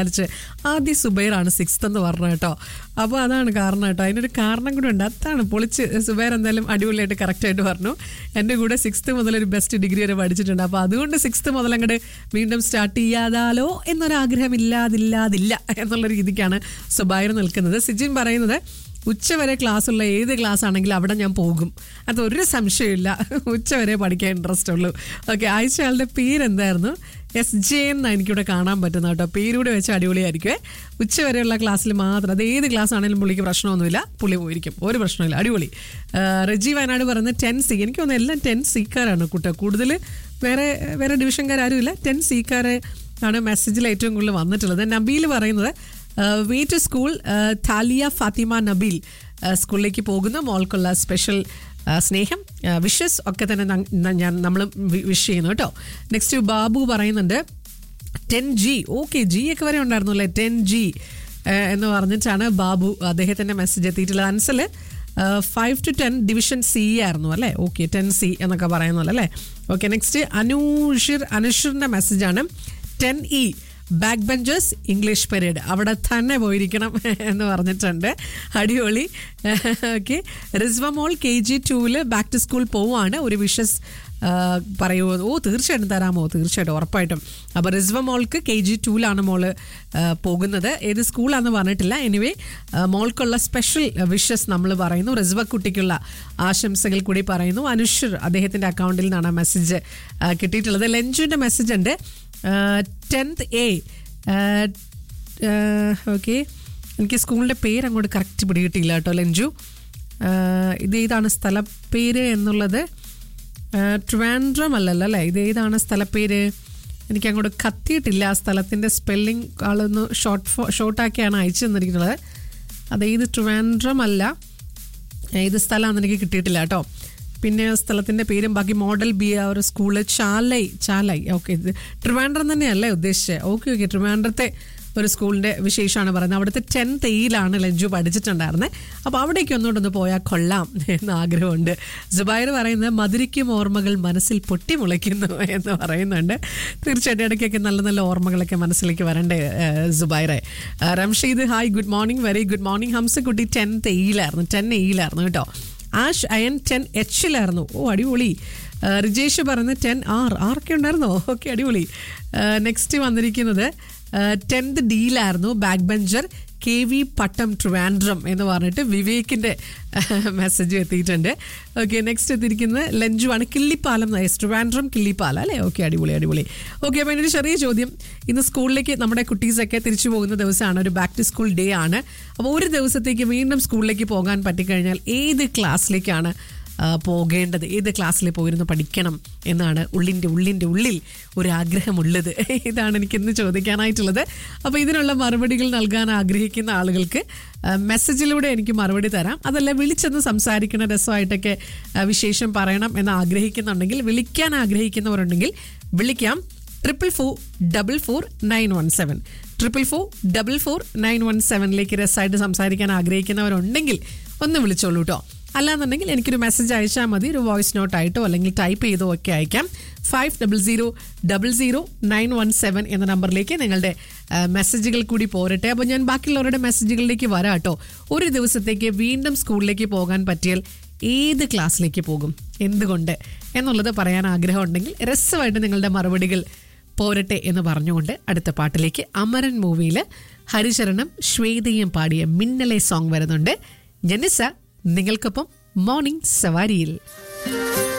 വിചാരിച്ച് ആദ്യം സുബൈറാണ് സിക്സ്ത് എന്ന് പറഞ്ഞു കേട്ടോ അപ്പോൾ അതാണ് കാരണം കേട്ടോ അതിനൊരു കാരണം കൂടെ ഉണ്ട് അതാണ് പൊളിച്ച് സുബൈർ എന്തായാലും അടിപൊളിയായിട്ട് കറക്റ്റായിട്ട് പറഞ്ഞു എൻ്റെ കൂടെ സിക്സ്ത് മുതൽ ഒരു ബെസ്റ്റ് ഡിഗ്രി വരെ പഠിച്ചിട്ടുണ്ട് അപ്പോൾ അതുകൊണ്ട് സിക്സ്ത് മുതൽ അങ്ങോട്ട് വീണ്ടും സ്റ്റാർട്ട് ചെയ്യാതാലോ എന്നൊരാഗ്രഹം ഇല്ലാതില്ലാതില്ല എന്നുള്ള രീതിക്കാണ് സുബൈർ നിൽക്കുന്നത് സിജിൻ പറയുന്നത് ഉച്ചവരെ ക്ലാസ് ഉള്ള ഏത് ക്ലാസ് ആണെങ്കിലും അവിടെ ഞാൻ പോകും അതൊരു സംശയമില്ല ഉച്ചവരെ പഠിക്കാൻ ഇൻട്രസ്റ്റ് ഉള്ളൂ ഓക്കെ അയച്ചയാളുടെ പേരെന്തായിരുന്നു എസ് ജെ എന്നാണ് എനിക്കിവിടെ കാണാൻ പറ്റുന്നത് കേട്ടോ പേരൂടെ വെച്ച് അടിപൊളിയായിരിക്കുമേ ഉച്ചവരെയുള്ള ക്ലാസ്സിൽ മാത്രം അത് ഏത് ക്ലാസ് ആണെങ്കിലും പുള്ളിക്ക് പ്രശ്നമൊന്നുമില്ല പുള്ളി പോയിരിക്കും ഒരു പ്രശ്നമില്ല അടിപൊളി ആ, റെജി വയനാട് പറയുന്നത് ടെൻ സി എനിക്ക് തോന്നുന്നു എല്ലാം ടെൻ സിക്കാരാണ് കുട്ടി കൂടുതൽ വേറെ വേറെ ഡിവിഷൻകാരും ഇല്ല ടെൻ സിക്കാരെ ആണ് മെസ്സേജിൽ ഏറ്റവും കൂടുതൽ വന്നിട്ടുള്ളത് നബീൽ പറയുന്നത് way to school Thaliya Fathima Nabeel ആ, സ്കൂളിലേക്ക് പോകുന്ന മോൾക്കുള്ള സ്പെഷ്യൽ ആ, സ്നേഹം വിഷസ് ഒക്കെ തന്നെ ന- ന- ഞാൻ നമ്മൾ വിഷ് ചെയ്യുന്നു കേട്ടോ നെക്സ്റ്റ് ബാബു പറയുന്നുണ്ട് ടെൻ ജി ഓക്കെ ജി ഒക്കെ വരെ ഉണ്ടായിരുന്നു അല്ലേ ടെൻ ജി എന്ന് പറഞ്ഞിട്ടാണ് ബാബു അദ്ദേഹത്തിന്റെ മെസ്സേജ് എത്തിയിട്ടുള്ളത് Ansal five to ten division C ആയിരുന്നു അല്ലേ ഓക്കെ ടെൻ സി എന്നൊക്കെ പറയുന്നല്ലോ അല്ലേ ഓക്കെ നെക്സ്റ്റ് അനൂഷിർ അനുഷിറിന്റെ മെസ്സേജാണ് ten E back benchers English period അവിടെ തന്നെ പോയിരിക്കണം എന്ന് പറഞ്ഞിട്ടുണ്ട് അടിപൊളി ഓക്കെ റിസ്വമോൾ കെ ജി ടൂവില് ബാക്ക് ടു സ്കൂൾ പോവാണ് ഒരു വിഷസ് പറയുമോ ഓ തീർച്ചയായിട്ടും തരാമോ തീർച്ചയായിട്ടും ഉറപ്പായിട്ടും അപ്പോൾ റിസ്വ മോൾക്ക് കെ ജി ടൂലാണ് മോള് ആ, പോകുന്നത് ഏത് സ്കൂളാണെന്ന് പറഞ്ഞിട്ടില്ല എനിവേ മോൾക്കുള്ള സ്പെഷ്യൽ വിഷസ് നമ്മൾ പറയുന്നു റിസ്വ കുട്ടിക്കുള്ള ആശംസകൾ കൂടി പറയുന്നു അനുഷർ അദ്ദേഹത്തിൻ്റെ അക്കൗണ്ടിൽ നിന്നാണ് മെസ്സേജ് കിട്ടിയിട്ടുള്ളത് ലഞ്ചുവിൻ്റെ മെസ്സേജ് ഉണ്ട് ടെൻത്ത് എ ഓക്കെ എനിക്ക് സ്കൂളിൻ്റെ പേര് അങ്ങോട്ട് കറക്റ്റ് പിടികിട്ടിയില്ല കേട്ടോ ലഞ്ചു ആഹ് ഇത് ഏതാണ് സ്ഥലപ്പേര് എന്നുള്ളത് ആഹ് ട്രിവാൻഡ്രം അല്ലല്ലോ അല്ലേ ഇത് ഏതാണ് സ്ഥലപ്പേര് എനിക്ക് അങ്ങോട്ട് കത്തിയിട്ടില്ല ആ സ്ഥലത്തിൻ്റെ സ്പെല്ലിംഗ് ആളൊന്ന് ഷോർട്ട് ഫോ ഷോർട്ടാക്കിയാണ് അയച്ചു തന്നിരിക്കുന്നത് അത് ഏത് ട്രിവാൻഡ്രം അല്ല ഏത് സ്ഥലമാണെന്ന് എനിക്ക് കിട്ടിയിട്ടില്ല കേട്ടോ പിന്നെ ആ സ്ഥലത്തിൻ്റെ പേരും ബാക്കി മോഡൽ ബി ആ ഒരു സ്കൂള് ചാലൈ ചാലൈ ഓക്കെ ഇത് ട്രിവാൻഡ്രം തന്നെയല്ലേ ഉദ്ദേശിച്ചത് ഓക്കെ ഓക്കെ ട്രിവാൻഡ്രത്തെ ഒരു സ്കൂളിൻ്റെ വിശേഷമാണ് പറയുന്നത് അവിടുത്തെ ടെൻത്ത് എയിലാണ് ലഞ്ചു പഠിച്ചിട്ടുണ്ടായിരുന്നത് അപ്പോൾ അവിടേക്ക് ഒന്നുകൂടെ ഒന്ന് പോയാൽ കൊള്ളാം എന്ന് ആഗ്രഹമുണ്ട് ജുബൈർ പറയുന്നത് മധുരിക്കും ഓർമ്മകൾ മനസ്സിൽ പൊട്ടി മുളയ്ക്കുന്നു എന്ന് പറയുന്നുണ്ട് തീർച്ചയായിട്ടും ഇടയ്ക്കൊക്കെ നല്ല നല്ല ഓർമ്മകളൊക്കെ മനസ്സിലേക്ക് വരണ്ടേ ഏഹ്, ജുബൈറെ ഏഹ്, Ramsheed hi good morning very good morning Hamsakutty tenth എയിലായിരുന്നു ടെൻ എയിലായിരുന്നു കേട്ടോ ആഷ് അയൻ ടെൻ എച്ചിലായിരുന്നു ഓ അടിപൊളി ആ, റിജേഷ് പറയുന്നത് ടെൻ ആർ ആറൊക്കെ ഉണ്ടായിരുന്നോ ഓക്കെ അടിപൊളി നെക്സ്റ്റ് വന്നിരിക്കുന്നത് ടെൻത്ത് ഡിയിലായിരുന്നു back bencher K V Pattom Trivandrum എന്ന് പറഞ്ഞിട്ട് വിവേകിൻ്റെ മെസ്സേജ് എത്തിയിട്ടുണ്ട് ഓക്കെ നെക്സ്റ്റ് എത്തിയിരിക്കുന്നത് ലഞ്ചുവാണ് കിള്ളിപ്പാലം എസ് ട്രിവാൻഡ്രം കിള്ളിപ്പാലം അല്ലേ ഓക്കെ അടിപൊളി അടിപൊളി ഓക്കെ അപ്പോൾ എൻ്റെ ഒരു ചെറിയ ചോദ്യം ഇന്ന് സ്കൂളിലേക്ക് നമ്മുടെ കുട്ടീസൊക്കെ തിരിച്ചു പോകുന്ന ദിവസമാണ് ഒരു ബാക്ക് ടു സ്കൂൾ ഡേ ആണ് അപ്പോൾ ഒരു ദിവസത്തേക്ക് വീണ്ടും സ്കൂളിലേക്ക് പോകാൻ പറ്റിക്കഴിഞ്ഞാൽ ഏത് ക്ലാസ്സിലേക്കാണ് ആ, പോകേണ്ടത് ഏത് ക്ലാസ്സിൽ പോയിരുന്നു പഠിക്കണം എന്നാണ് ഉള്ളിൻ്റെ ഉള്ളിൻ്റെ ഉള്ളിൽ ഒരു ആഗ്രഹമുള്ളത് ഇതാണ് എനിക്കിന്ന് ചോദിക്കാനായിട്ടുള്ളത് അപ്പോൾ ഇതിനുള്ള മറുപടികൾ നൽകാൻ ആഗ്രഹിക്കുന്ന ആളുകൾക്ക് ആ, മെസ്സേജിലൂടെ എനിക്ക് മറുപടി തരാം അതല്ല വിളിച്ചെന്ന് സംസാരിക്കുന്ന രസമായിട്ടൊക്കെ ആ, വിശേഷം പറയണം എന്ന് ആഗ്രഹിക്കുന്നുണ്ടെങ്കിൽ വിളിക്കാൻ ആഗ്രഹിക്കുന്നവരുണ്ടെങ്കിൽ വിളിക്കാം triple four double four nine one seven triple four double four nine one സെവനിലേക്ക് രസമായിട്ട് സംസാരിക്കാൻ ആഗ്രഹിക്കുന്നവരുണ്ടെങ്കിൽ ഒന്ന് വിളിച്ചോളൂ കേട്ടോ അല്ലാന്നുണ്ടെങ്കിൽ എനിക്കൊരു മെസ്സേജ് അയച്ചാൽ മതി ഒരു വോയിസ് നോട്ട് ആയിട്ടോ അല്ലെങ്കിൽ ടൈപ്പ് ചെയ്തോ ഒക്കെ അയക്കാം five double zero double zero nine one seven എന്ന നമ്പറിലേക്ക് നിങ്ങളുടെ ആ, മെസ്സേജുകൾ കൂടി പോരട്ടെ അപ്പോൾ ഞാൻ ബാക്കിയുള്ളവരുടെ മെസ്സേജുകളിലേക്ക് വരാം കേട്ടോ ഒരു ദിവസത്തേക്ക് വീണ്ടും സ്കൂളിലേക്ക് പോകാൻ പറ്റിയാൽ ഏത് ക്ലാസ്സിലേക്ക് പോകും എന്തുകൊണ്ട് എന്നുള്ളത് പറയാൻ ആഗ്രഹമുണ്ടെങ്കിൽ രസമായിട്ട് നിങ്ങളുടെ മറുപടികൾ പോരട്ടെ എന്ന് പറഞ്ഞുകൊണ്ട് അടുത്ത പാട്ടിലേക്ക് അമരൻ മൂവിയിൽ ഹരിചരണം ശ്വേതയും പാടിയ മിന്നലെ സോങ് വരുന്നുണ്ട് ജനിസ നിങ്ങൾക്കൊപ്പം മോർണിംഗ് സവാരിയിൽ